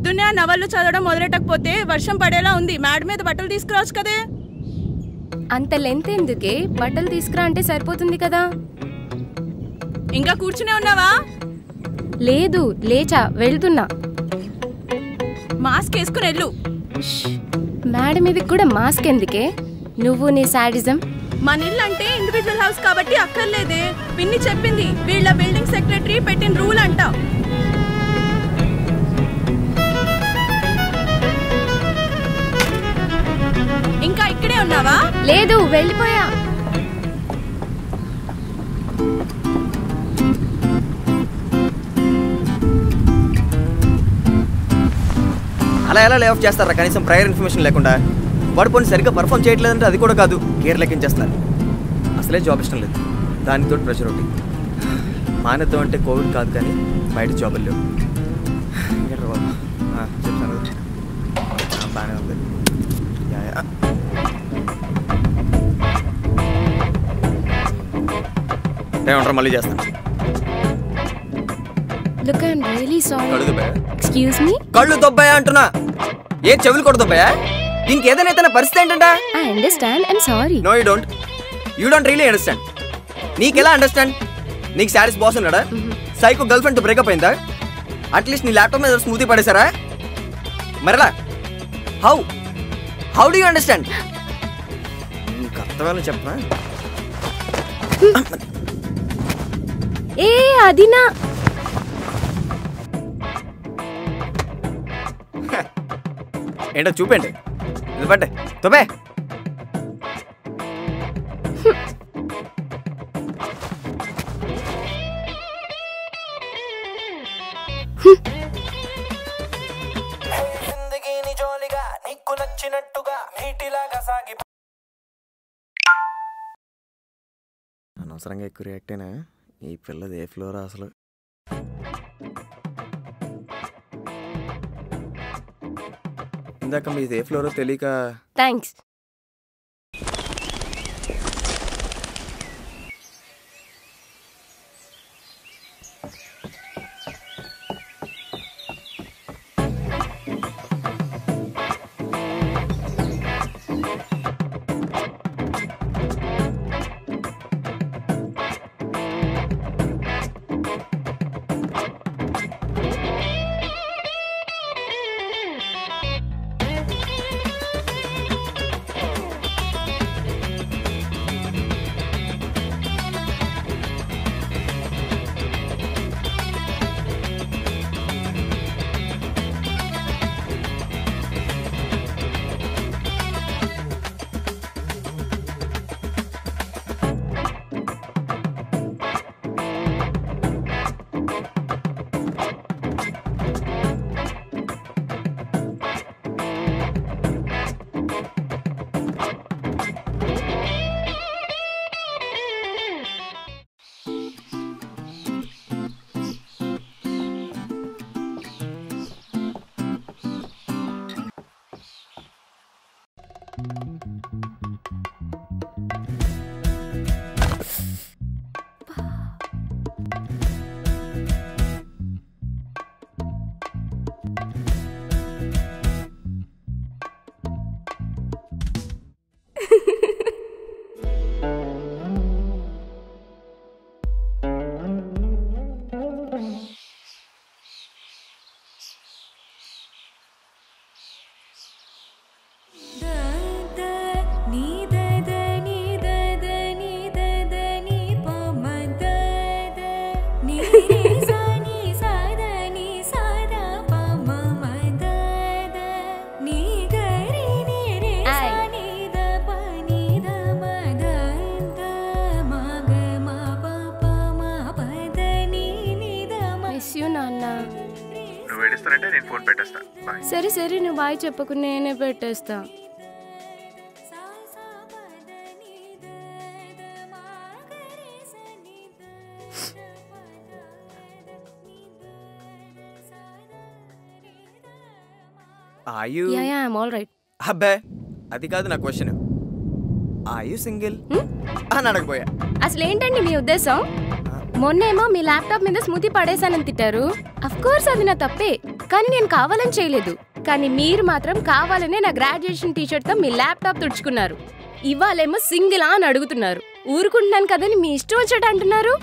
పొద్దున్నే ఆ నవళ్ళు చదవడం మొదలెట్టకపోతే వర్షం పడేలా ఉంది మేడ మీద బట్టలు తీసుకురావచ్చు కదే అంత లెంత్ ఎందుకే బట్టలు తీసుకురా అంటే సరిపోతుంది కదా ఇంకా కూర్చునే ఉన్నావా లేదు లేచా వెళ్తున్నా మాస్క్ వేసుకుని వెళ్ళు మేడ మీదకి కూడా మాస్క్ ఎందుకే నువ్వు నీ శాడిజం మన ఇల్లు అంటే ఇండివిజువల్ హౌస్ కాబట్టి అక్కర్లేదే పిన్ని చెప్పింది వీళ్ళ బిల్డింగ్ సెక్రటరీ పెట్టిన రూల్ అంట ఇంకా ఇక్కడే ఉన్నావా లేదు వెళ్ళిపోయా అలా ఎలా లే ఆఫ్ చేస్తారా కనీసం ప్రయర్ ఇన్ఫర్మేషన్ లేకుండా వాడు పోనీ సరిగ్గా పర్ఫామ్ చేయట్లేదంటే అది కూడా కాదు కేర్ లెక్కించేస్తున్నారు అసలే జాబ్ ఇష్టం లేదు దానితో ప్రెషర్ ఒకటి మానేద్దాం అంటే కోవిడ్ కాదు కానీ బయట జాబులు లేవు ఏంట్రా బాబు ఆ, చెప్తాను కదా. ఆ, బాగానే ఉంది యా, యా. ఏమంటారు మళ్ళీ చేస్తాను లుక్ ఐఎమ్ రియలీ సారీ కళ్ళు దుబ్బాయా ఎక్స్క్యూజ్ మీ కళ్ళు దొబ్బాయా అంటున్నా ఏ చెవులు కూడా దొబ్బాయా ఇంకేదైనా తన పరిస్థితి ఏంటంటే I understand I'm sorry no you don't you don't really understand నీకెలా అండర్స్టాండ్ నీకు శారీస్ బాస్ ఉన్నాడా సైకో గర్ల్ ఫ్రెండ్ బ్రేకప్ అయిందా అట్లీస్ట్ నీ ల్యాప్టాప్ మీద స్మూతీ పడేశారా మరలా how how do you understand అర్థమేలా చెప్పనా ఏ అది నా ఏంటో చూపండి ఇది పట్టే తొబే జిందగీని జోలిగా నీకు నచ్చినట్టుగా నీటిలాగా సాగి అనవసరంగా ఎక్కువ రియాక్ట్ అయినా ఈ పిల్లది ఏ ఫ్లోర్ అసలు ఇందాక మీది ఏ ఫ్లోరో తెలియక థ్యాంక్స్ మిస్ యూ నాన్న నువ్వు ఏడుస్తానంటే నేను ఫోన్ పెట్టేస్తా బాయ్ సరే సరే నువ్వు బాయ్ చెప్పకు నేనే పెట్టేస్తా are you yeah yeah I'm all right అబ్బే అది కాదు నా క్వశ్చన్ ఆయు సింగిల్ అని అడగబోయా అసలు ఏంటండి మీ ఉద్దేశం మొన్నేమో మీ ల్యాప్టాప్ మీద స్మూతీ పడేసానని తిట్టారు అఫ్ కోర్స్ అది నా తప్పే కానీ నేను కావాలని చేయలేదు కానీ మీరు మాత్రం కావాలనే నా గ్రాడ్యుయేషన్ టీషర్ట్తో మీ ల్యాప్టాప్ తుడుచుకున్నారు ఇవాళేమో సింగిలా అని అడుగుతున్నారు ఊరుకుంటున్నాను కదని మీ ఇష్టం వచ్చేట అంటున్నారు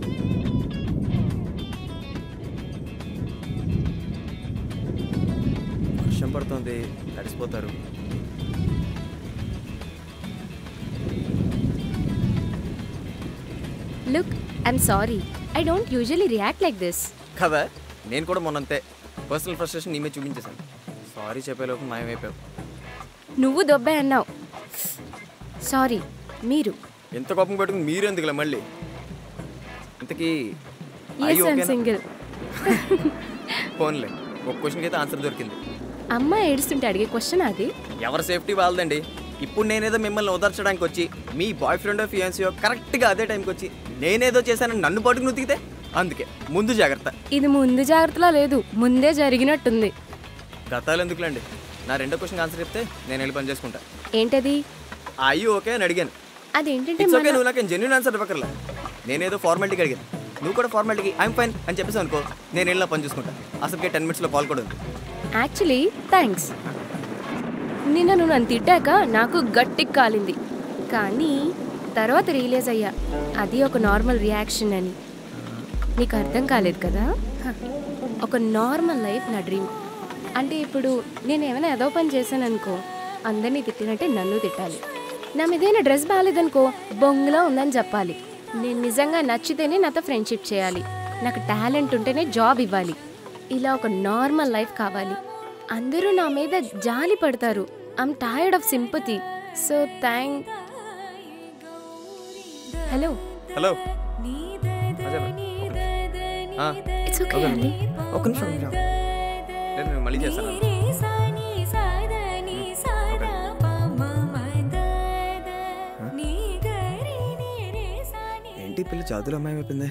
వర్షం పడుతుంది తడిసిపోతారు look I'm sorry I don't usually react like this కదా నేను కూడా మొన్నంతే పర్సనల్ ఫ్రస్ట్రేషన్ నీ మీద చూపించేశాను సారీ చెప్పేలోపు మాయమైపోయావు నువ్వు దొబ్బే అన్నావు సారీ మీరు ఎంత కోపం పెట్టుకుని మీరు ఎందుకులే మళ్ళీ ఇంతకీ ఎస్ ఐమ్ సింగిల్ ఫోన్లే ఒక క్వశ్చన్కి అయితే ఆన్సర్ దొరికింది అమ్మ ఏడుస్తుంటే అడిగే క్వశ్చన్ అది ఎవరి సేఫ్టీ వాళ్ళదండి ఇప్పుడు నేనేదో మిమ్మల్ని ఓదార్చడానికి వచ్చి మీ బాయ్ ఫ్రెండ్ ఫియాన్సియో కరెక్ట్గా అదే టైంకి వచ్చి నేనేదో చేశానని నన్ను పట్టుకుని ఉతికితే అందుకే ముందు జాగ్రత్త ఇది ముందు జాగ్రత్తలో లేదు ముందే జరిగినట్టుంది గతాలు ఎందుకులేండి నా రెండో క్వశ్చన్ ఆన్సర్ చెప్తే నేను వెళ్ళి పని చేసుకుంటా ఏంటది అయ్యి ఓకే అని అడిగాను అదేంటంటే ఇట్స్ ఓకే మన- నువ్వు నాకు జెన్యున్ ఆన్సర్ ఇవ్వకర్లా నేనేదో ఫార్మాలిటీకి అడిగాను నువ్వు కూడా ఫార్మాలిటీకి ఐఎమ్ ఫైన్ అని చెప్పేసి అనుకో నేను వెళ్ళిన పని చూసుకుంటా అసలుకే టెన్ మినిట్స్లో కాల్ కూడా ఉంది యాక్చువల్లీ థ్యాంక్స్ నిన్న నువ్వు నన్ను తిట్టాక నాకు గట్టి కాలింది కానీ తర్వాత రియలైజ్ అయ్యా అది ఒక నార్మల్ రియాక్షన్ అని నీకు అర్థం కాలేదు కదా హ. ఒక నార్మల్ లైఫ్ నా డ్రీమ్ అంటే ఇప్పుడు నేను ఏమైనా ఏదో పని చేశాను అనుకో అందరినీ తిట్టినట్టే నన్ను తిట్టాలి నా మీదైనా డ్రెస్ బాగాలేదనుకో బొంగులా ఉందని చెప్పాలి నేను నిజంగా నచ్చితేనే నాతో ఫ్రెండ్షిప్ చేయాలి నాకు టాలెంట్ ఉంటేనే జాబ్ ఇవ్వాలి ఇలా ఒక నార్మల్ లైఫ్ కావాలి అందరూ నా మీద జాలి పడతారు I'm tired of sympathy so thank hello hello it's okay అండి ఒక్క నిమిషం ఒక్క నిమిషం. లేదు నేను మళ్ళీ చేస్తాను ఏంటి ఈ పిల్ల జాతులు అమ్మాయి అయిపోయింది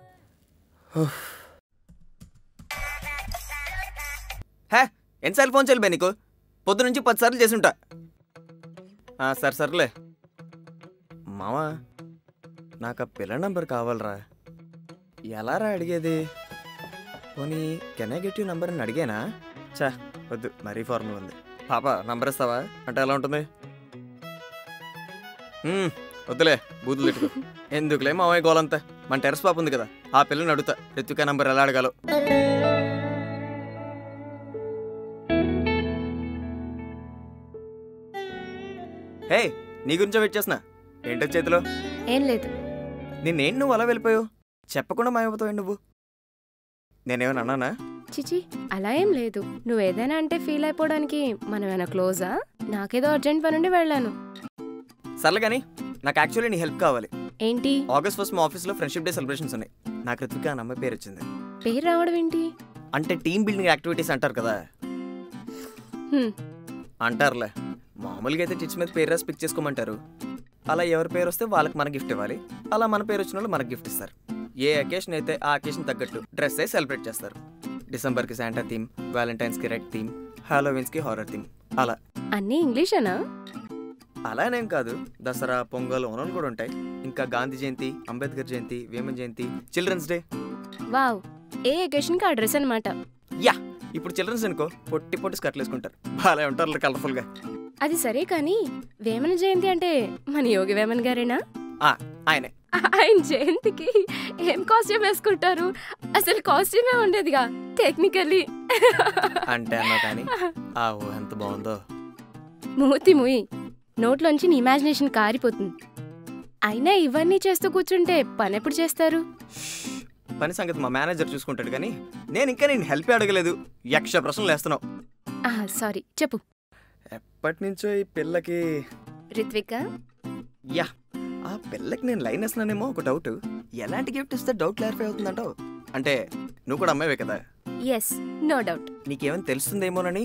హే ఎన్నిసార్లు ఫోన్ చేయాలి బే నీకు పొద్దు నుంచి పది సార్లు చేసి ఉంటా ఆ, సరే సర్లే మావా నాకు ఆ పిల్ల నంబర్ కావాలరా ఎలా రా అడిగేది పోనీ can I get you number అని అడిగానా చా వద్దు మరీ ఫార్మల్ ఉంది పాప నంబర్ ఇస్తావా అంటే ఎలా ఉంటుంది మ్మ్, వద్దులే బూతులు తిట్టుకో ఎందుకులే మా అమ్మాయి గోలంతా మన టెరస్ పాప ఉంది కదా ఆ పిల్లని అడుగుతా రిత్విక నంబర్ ఎలా అడగాలో హే నీ గురించే వెయిట్ చేస్తున్నా ఏంటో చేతిలో ఏం లేదు నిన్నేం నువ్వు అలా వెళ్ళిపోయావు చెప్పకుండా మాయవుతావు నువ్వు నేనేమైనా అన్నానా చిచి అలా ఏం లేదు నువ్వు ఏదైనా అంటే ఫీల్ అయిపోవడానికి మనం ఏమైనా క్లోజా నాకేదో అర్జెంట్ పని ఉండి వెళ్ళాను సర్లే కానీ నాకు యాక్చువల్లీ నీ హెల్ప్ కావాలి ఏంటి ఆగస్ట్ ఫస్ట్ మా ఆఫీస్లో ఫ్రెండ్షిప్ డే సెలబ్రేషన్స్ ఉన్నాయి నాకు రిత్విక అని అమ్మాయి పేరు వచ్చింది పేరు రావడం ఏంటి అంటే టీమ్ బిల్డింగ్ యాక్టివిటీస్ అంటారు కదా హ్మ్, అంటారులే మామూలుగా అయితే టిచ్ మీద పేరు రాసి పిక్ చేసుకోమంటారు అలా ఎవరి పేరు వస్తే వాళ్ళకి మన గిఫ్ట్ ఇవ్వాలి అలా మన పేరు వచ్చిన వాళ్ళు మనకి గిఫ్ట్ ఇస్తారు ఏ అకేషన్ అయితే ఆ అకేషన్ తగ్గట్టు డ్రెస్ అయి సెలబ్రేట్ చేస్తారు డిసెంబర్కి శాంటా థీమ్ వ్యాలంటైన్స్కి రెడ్ థీమ్ హాలోవిన్స్కి హారర్ థీమ్ అలా అన్నీ ఇంగ్లీషేనా అలానేం కాదు దసరా పొంగల్ ఓనం కూడా ఉంటాయి ఇంకా Gandhi Jayanti Ambedkar Jayanti Vemana Jayanti children's day wow ఏ అకేషన్కి ఆ డ్రెస్ అనమాట యా ఇప్పుడు చిల్డ్రన్స్ అనుకో పొట్టి పొట్టి స్కర్ట్లు వేసుకుంటారు బాగా ఉంటారు కలర్ఫుల్గా అది సరే కానీ వేమన జయంతి అంటే మన యోగి వేమన్ గారేనా ఆ, ఆయనే ఆయన జయంతికి ఏం కాస్ట్యూమ్ వేసుకుంటారు అసలు కాస్ట్యూమే ఉండేదిగా టెక్నికల్లీ అంటే అన్నా కానీ ఆ ఓ ఎంత బాగుందో మూతి ముయి నోట్లోంచి నీ ఇమాజినేషన్ కారిపోతుంది అయినా ఇవన్నీ చేస్తూ కూర్చుంటే పని ఎప్పుడు చేస్తారు పని సంగతి మా మేనేజర్ చూసుకుంటాడు కానీ నేను ఇంకా నేను హెల్ప్ అడగలేదు యక్ష ప్రశ్నలు వేస్తున్నావు ఆహా సారీ చెప్పు ఎప్పటి నుంచో ఈ పిల్లకి రిత్విక యా ఆ పిల్లకి నేను లైన్ వేస్తున్నానేమో ఒక డౌట్ ఎలాంటి గిఫ్ట్ ఇస్తే డౌట్ క్లారిఫై అవుతుందంటావు అంటే నువ్వు కూడా అమ్మాయివే కదా ఎస్ నో డౌట్ నీకేమైనా తెలుస్తుందేమోనని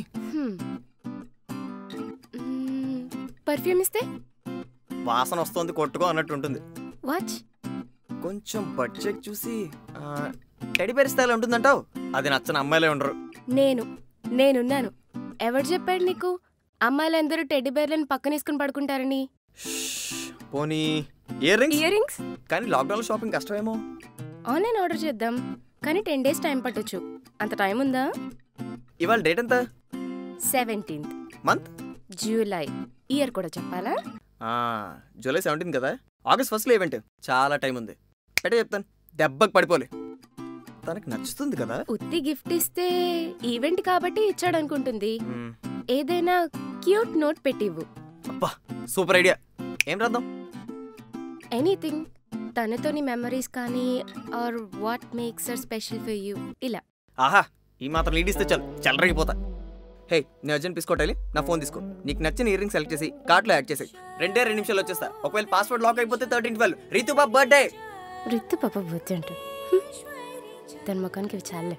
పర్ఫ్యూమ్ ఇస్తే వాసన వస్తుంది కొట్టుకో అన్నట్టు ఉంటుంది వాచ్ కొంచెం బడ్జెట్ చూసి టెడిబేర్ స్థాయిలో ఉంటుందంటావు అది నచ్చని అమ్మాయిలే ఉండరు నేను నేనున్నాను ఎవరు చెప్పాడు నీకు అమ్మాయిలందరూ టెడ్డీ బేర్లను పక్కనేసుకుని పడుకుంటారని పోనీ ఇయర్ రింగ్స్ ఇయర్ రింగ్స్ కానీ లాక్డౌన్లో షాపింగ్ కష్టమేమో ఆన్లైన్ ఆర్డర్ చేద్దాం కానీ టెన్ డేస్ టైం పట్టొచ్చు అంత టైం ఉందా ఇవాళ డేట్ ఎంత సెవెంటీన్త్ మంత్ జూలై ఇయర్ కూడా చెప్పాలా జూలై సెవెంటీన్ కదా ఆగస్ట్ ఫస్ట్లో ఈవెంట్ చాలా టైం ఉంది పెట్టే చెప్తాను దెబ్బకి పడిపోలే తనకి నచ్చుతుంది కదా ఉత్తి గిఫ్ట్ ఇస్తే ఈవెంట్ కాబట్టి ఇచ్చాడు అనుకుంటుంది మ్మ్. ఏదైనా క్యూట్ నోట్ పెట్టివ్వు అబ్బా సూపర్ ఐడియా ఏం రాద్దాం ఎనీథింగ్ తనతోని మెమరీస్ కానీ or what makes her special for you ఇలా ఆహా ఈ మాత్రం లీడ్ ఇస్తే చాలు చల్లరగిపోతా హే నేను అర్జెంట్ తీసుకోవటాలి నా ఫోన్ తీసుకో నీకు నచ్చిన ఇయర్ రింగ్ సెలెక్ట్ చేసి కార్ట్లో యాడ్ చేసి రెండే రెండు నిమిషాలు వచ్చేస్తా ఒకవేళ పాస్వర్డ్ లాక్ అయిపోతే థర్టీన్ ట్వెల్వ్ రీతు బాబు బర్త్డే రిత్తు పాప బుద్ధి అంటూ తన ముఖానికి ఇవి చాలే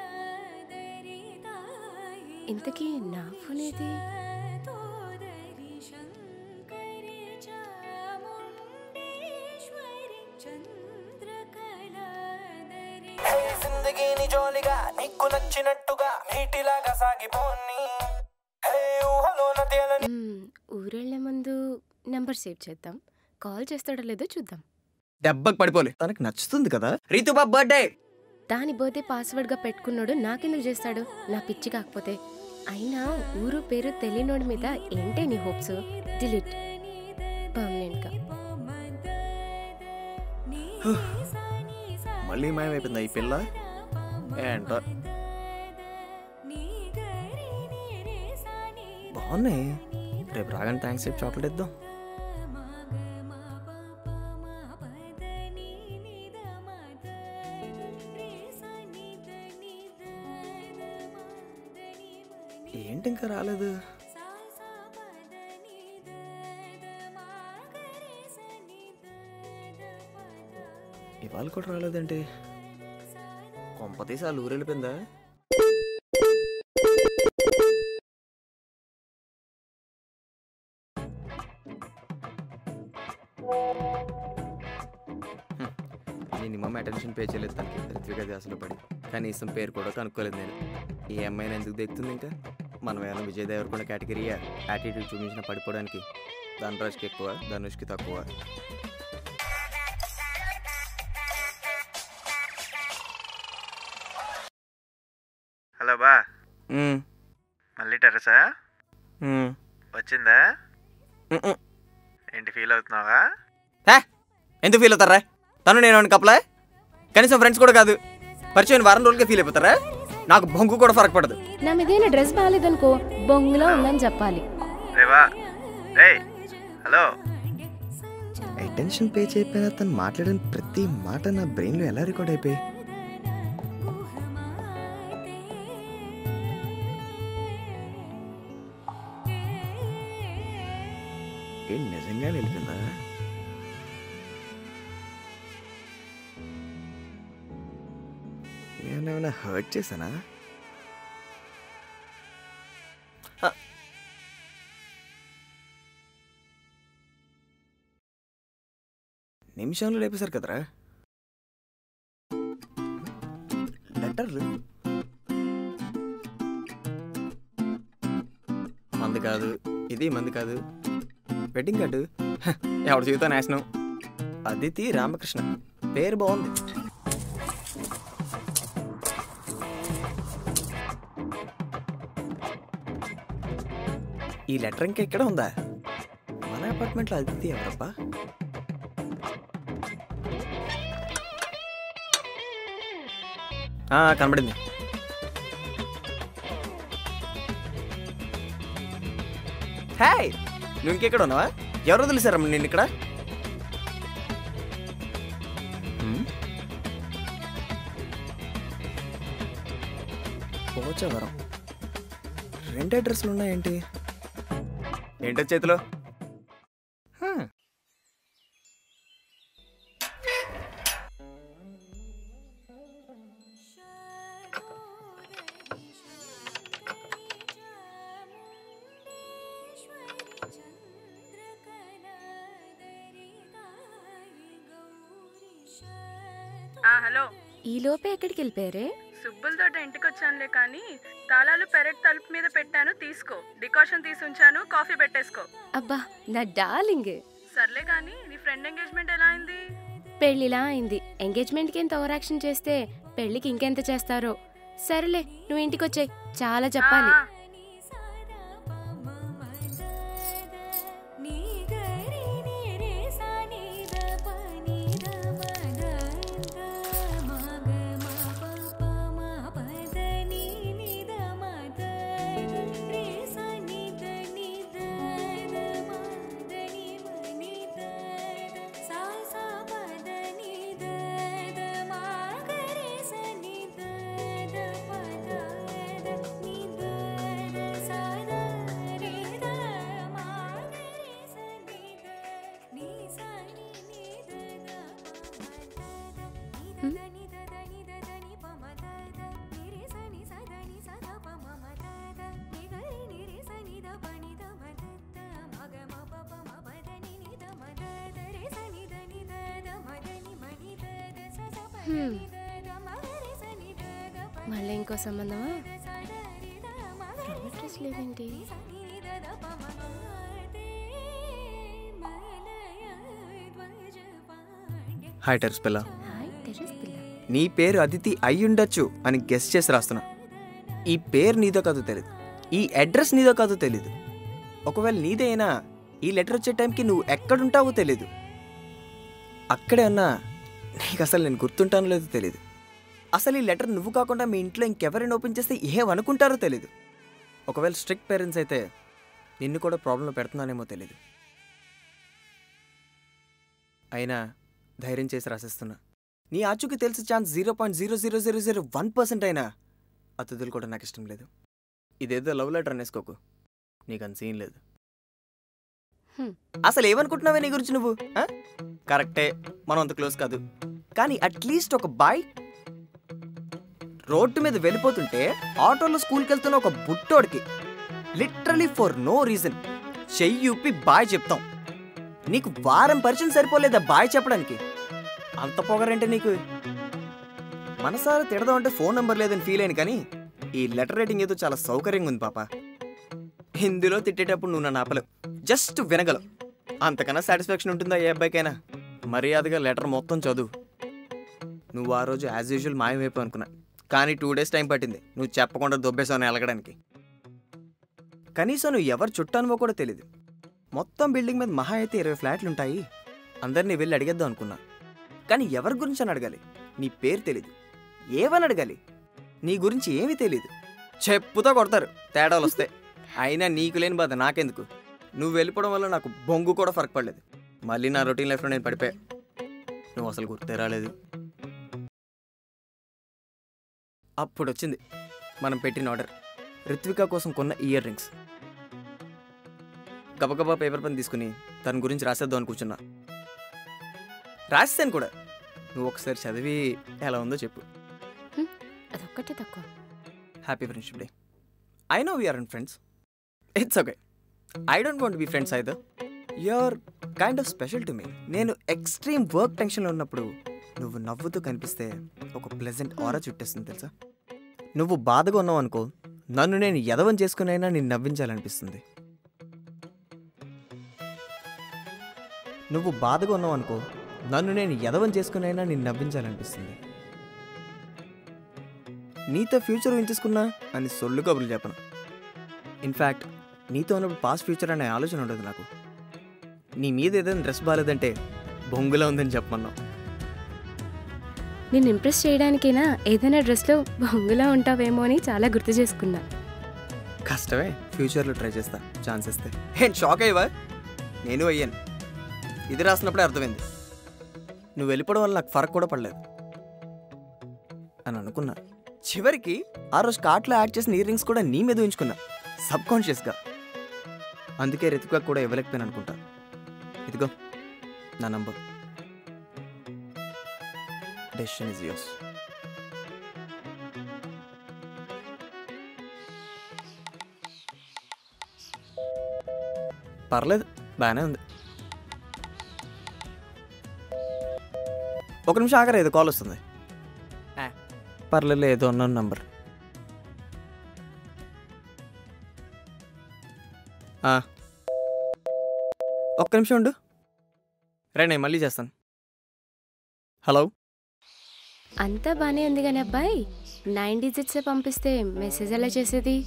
ఇంతకీ నా ఫోన్ ఏది హే జిందగీని జోలిగా నీకు నచ్చినట్టుగా నీటిలాగా సాగిపోని హే ఊహలోన తేలని మ్మ్, ఊరెళ్ళే ముందు నంబర్ సేవ్ చేద్దాం కాల్ చేస్తాడో లేదో చూద్దాం దెబ్బకి పడిపోలే తనకి నచ్చుతుంది కదా రీతు బాబు బర్త్డే దాని బర్త్డే పాస్వర్డ్గా పెట్టుకున్నాడు నాకెందుకు చేస్తాడు నా పిచ్చి కాకపోతే అయినా ఊరు పేరు తెలియనోడి మీద ఏంటే నీ హోప్స్ డిలీట్ పర్మనెంట్గా మళ్ళీ మాయమైపోయిందా ఈ పిల్ల ఏంటో బాగున్నాయి రేపు రాగానే థ్యాంక్స్ చెప్పి చాక్లెట్ ఇద్దాం ఏంటి ఇంకా రాలేదు ఇవాళ కూడా రాలేదంటే కొంపతీసి వాళ్ళు ఊరు వెళ్ళిపోయిందా మినిమం అటెన్షన్ పే చేయలేదు తనకి రిత్విక ధ్యాసలో పడి కనీసం పేరు కూడా కనుక్కోలేదు నేను ఈ అమ్మాయిని ఎందుకు దిగుతుంది ఇంకా మనం ఏమైనా విజయ్ దేవరకొండ కేటగిరీయా యాటిట్యూడ్ చూపించిన పడిపోవడానికి ధనరాజ్కి ఎక్కువ ధనుష్కి తక్కువ హలో బా మ్మ్. మళ్ళీ టెరసా మ్మ్. వచ్చిందా మ్మ్, మ్మ్. ఏంటి ఫీల్ అవుతున్నావా హే ఎందుకు ఫీల్ అవుతారా తను నేను కప్పలే కనీసం ఫ్రెండ్స్ కూడా కాదు పరిచయం వారం రోజులుగా ఫీల్ అయిపోతారా నాకు బొంగు కూడా ఫరక పడదు నా మీదైన డ్రెస్ బాగాలేదనుకో బొంగులో ఉందని చెప్పాలి రేవా రే హలో అటెన్షన్ పే చేయకపోయినా తను మాట్లాడిన ప్రతి మాట నా బ్రెయిన్లో ఎలా రికార్డ్ అయిపోయి ఏం నిజంగా వెళ్ళిపోయిందా నేనేమైనా హర్ట్ చేశానా హ. నిమిషంలో లేపేశారు కదరా లెటర్లు మంది కాదు ఇది మంది కాదు వెడ్డింగ్ కార్డు హ, ఎవరి జీవితం నాశనం అదితి రామకృష్ణ పేరు బాగుంది ఈ లెటర్ ఇంకా ఎక్కడ ఉందా మన అపార్ట్మెంట్లో అదితి ఎవరబ్బా ఆ, కనబడింది హాయ్ నువ్వు ఇంకెక్కడ ఉన్నావా ఎవరు వదిలేశారమ్మ నేను ఇక్కడ హ్మ్? పోచవరం రెండు అడ్రస్లు ఉన్నాయేంటి ఏంటో చేతిలో హ. ఆ హలో ఈ లోపే ఎక్కడికి వెళ్ళిపోయారే సుబ్బులతోట ఇంటికి వచ్చానులే కానీ తాళాలు పెరట్ తలుపు మీద పెట్టాను తీసుకో డికాషన్ తీసి ఉంచాను కాఫీ పెట్టేసుకో అబ్బా నా డార్లింగ్ సర్లే కానీ నీ ఫ్రెండ్ ఎంగేజ్మెంట్ ఎలా అయింది పెళ్ళిలా అయింది ఎంగేజ్మెంట్కి ఎంత ఓవర్ యాక్షన్ చేస్తే పెళ్ళికి ఇంకెంత చేస్తారో సరేలే నువ్వు ఇంటికి వచ్చాయి చాలా చెప్పాలి హ్మ్. మళ్ళీ ఇంకో సంబంధమా ప్రామిస్ లేదేంటి హాయ్ టెర్స్ పిల్ల హాయ్ టెర్రస్ పిల్ల నీ పేరు అదితి అయ్యుండొచ్చు అని గెస్ చేసి రాస్తున్నా ఈ పేరు నీదో కాదో తెలియదు ఈ అడ్రస్ నీదో కాదో తెలీదు ఒకవేళ నీదే అయినా ఈ లెటర్ వచ్చే టైంకి నువ్వు ఎక్కడుంటావో తెలీదు అక్కడే ఉన్నా నీకు అసలు నేను గుర్తుంటానో లేదో తెలీదు అసలు ఈ లెటర్ నువ్వు కాకుండా మీ ఇంట్లో ఇంకెవరైనా ఓపెన్ చేస్తే ఏమనుకుంటారో తెలీదు ఒకవేళ స్ట్రిక్ట్ పేరెంట్స్ అయితే నిన్ను కూడా ప్రాబ్లంలో పెడుతున్నానేమో తెలీదు అయినా ధైర్యం చేసి రాసేస్తున్నా నీ ఆచుకి తెలిసి chance zero point zero zero zero zero one percent అయినా అతిథులు కూడా నాకు ఇష్టం లేదు ఇదేదో లవ్ లెటర్ అనేసుకోకు నీకు అంత సీన్ లేదు హ్మ్. అసలు ఏమనుకుంటున్నావే నీ గురించి నువ్వు ఆ? కరెక్టే మనం అంత క్లోజ్ కాదు కానీ అట్లీస్ట్ ఒక బాయ్ రోడ్డు మీద వెళ్ళిపోతుంటే ఆటోలో స్కూల్కి వెళ్తున్న ఒక బుట్టోడికి లిటరలీ ఫర్ నో రీజన్ చెయ్యి ఊపి బాయ్ చెప్తాం నీకు వారం పరిచయం సరిపోలేదా బాయ్ చెప్పడానికి అంత పొగరంటే నీకు మనసారా తిడదాం అంటే ఫోన్ నెంబర్ లేదని ఫీల్ అయ్యాను కానీ ఈ లెటర్ రైటింగ్ ఏదో చాలా సౌకర్యంగా ఉంది పాప హిందీలో తిట్టేటప్పుడు నువ్వు నన్ను ఆపలేవు జస్ట్ వినగలవు అంతకన్నా సాటిస్ఫాక్షన్ ఉంటుందా ఏ అబ్బాయికైనా మర్యాదగా లెటర్ మొత్తం చదువు నువ్వు ఆ రోజు యాజ్ యూజువల్ మాయమైపో అనుకున్నా కానీ టూ డేస్ టైం పట్టింది నువ్వు చెప్పకుండా దొబ్బేసావు ఎలగడానికి కనీసం నువ్వు ఎవరు చుట్టానువో కూడా తెలియదు మొత్తం బిల్డింగ్ మీద మహా అయితే ఇరవై ఫ్లాట్లు ఉంటాయి అందరినీ వెళ్ళి అడిగేద్దాం అనుకున్నా కానీ ఎవరి గురించి అని అడగాలి నీ పేరు తెలీదు ఏమని అడగాలి నీ గురించి ఏమీ తెలీదు చెప్పుతో కొడతారు తేడాలు వస్తాయి అయినా నీకు లేని బాధ నాకెందుకు నువ్వు వెళ్ళిపోవడం వల్ల నాకు బొంగు కూడా ఫరక్ పడలేదు మళ్ళీ నా రొటీన్ లైఫ్లో నేను పడిపోయా నువ్వు అసలు గుర్తే రాలేదు అప్పుడు వచ్చింది మనం పెట్టిన ఆర్డర్ రిత్విక కోసం కొన్న ఇయర్ రింగ్స్ గబగబా పేపర్ పని తీసుకుని తన గురించి రాసేద్దాం అని కూర్చున్నా రాస్తాను కూడా నువ్వు ఒకసారి చదివి ఎలా ఉందో చెప్పు అదొక్కటే తక్కువ happy friendship day I know we are and friends it's okay I don't want be friends either you are kind of special to me నేను ఎక్స్ట్రీమ్ వర్క్ టెన్షన్లో ఉన్నప్పుడు నువ్వు నవ్వుతూ కనిపిస్తే ఒక ప్లెజెంట్ ఆరా చుట్టేస్తుంది తెలుసా నువ్వు బాధగా ఉన్నావు అనుకో నన్ను నేను ఎదవం చేసుకునైనా నేను నవ్వించాలనిపిస్తుంది నువ్వు బాధగా ఉన్నావు అనుకో నన్ను నేను ఎదవం చేసుకునైనా నేను నవ్వించాలనిపిస్తుంది నీతో ఫ్యూచర్ ఊహించుకున్నా అని సొల్లు కబుర్లు చెప్పను ఇన్ఫ్యాక్ట్ నీతో ఉన్నప్పుడు పాస్ట్ ఫ్యూచర్ అనే ఆలోచన ఉండదు నాకు నీ మీద ఏదైనా డ్రెస్ బాగాలేదంటే బొంగులా ఉందని చెప్పమన్నావు నేను ఇంప్రెస్ చేయడానికైనా ఏదైనా డ్రెస్లో బొంగులా ఉంటావేమో అని చాలా గుర్తు చేసుకున్నా కష్టమే ఫ్యూచర్లో ట్రై చేస్తా ఛాన్స్ ఇస్తే ఏం షాక్ అయ్యవా నేను అయ్యాను ఇది రాసినప్పుడే అర్థమైంది నువ్వు వెళ్ళిపోవడం వల్ల నాకు ఫరక్ కూడా పడలేదు అని అనుకున్నా చివరికి ఆ రోజు కార్ట్లో యాడ్ చేసిన ఇయర్ రింగ్స్ కూడా నీ మీద ఉంచుకున్నా సబ్ కాన్షియస్గా అందుకే రితికా కూడా ఇవ్వలేకపోయాను అనుకుంటా ఇదిగో నా నంబర్ డెసిషన్ ఇస్ యోర్స్ పర్లేదు బాగానే ఉంది ఒక నిమిషం ఆగరా ఏదో కాల్ వస్తుంది పర్లేదు ఏదో ఉన్న నంబర్ ఒక్క నిమిషం ఉండు రే నేను మళ్ళీ చేస్తాను హలో అంతా బానే ఉంది కానీ అబ్బాయి నైన్ డిజిట్సే పంపిస్తే మెసేజ్ ఎలా చేసేది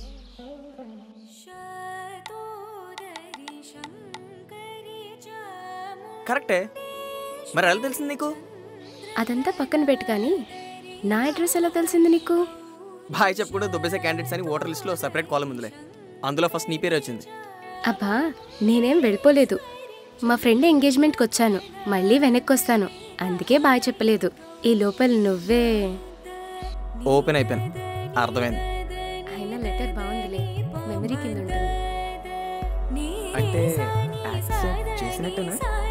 కరెక్టే మరి ఎలా తెలిసింది నీకు అదంతా పక్కన పెట్టు కానీ నా అడ్రస్ ఎలా తెలిసింది నీకు బాయ్ చెప్పుకుంటూ దుబ్బేసే క్యాండిడేట్స్ అని ఓటర్ లిస్ట్లో సెపరేట్ కాలం ఉందిలే అందులో ఫస్ట్ నీ పేరే వచ్చింది అబ్బా నేనేం వెళ్ళిపోలేదు మా ఫ్రెండ్ ఎంగేజ్మెంట్కి వచ్చాను మళ్ళీ వెనక్కి వస్తాను అందుకే బాగా చెప్పలేదు ఈ లోపల నువ్వే ఓపెన్ అయిపోయాను అర్థమైంది అయినా లెటర్ బాగుందిలే మెమరీ కింద ఉంటుంది అంటే యాక్సెప్ట్ చేసినట్టేనా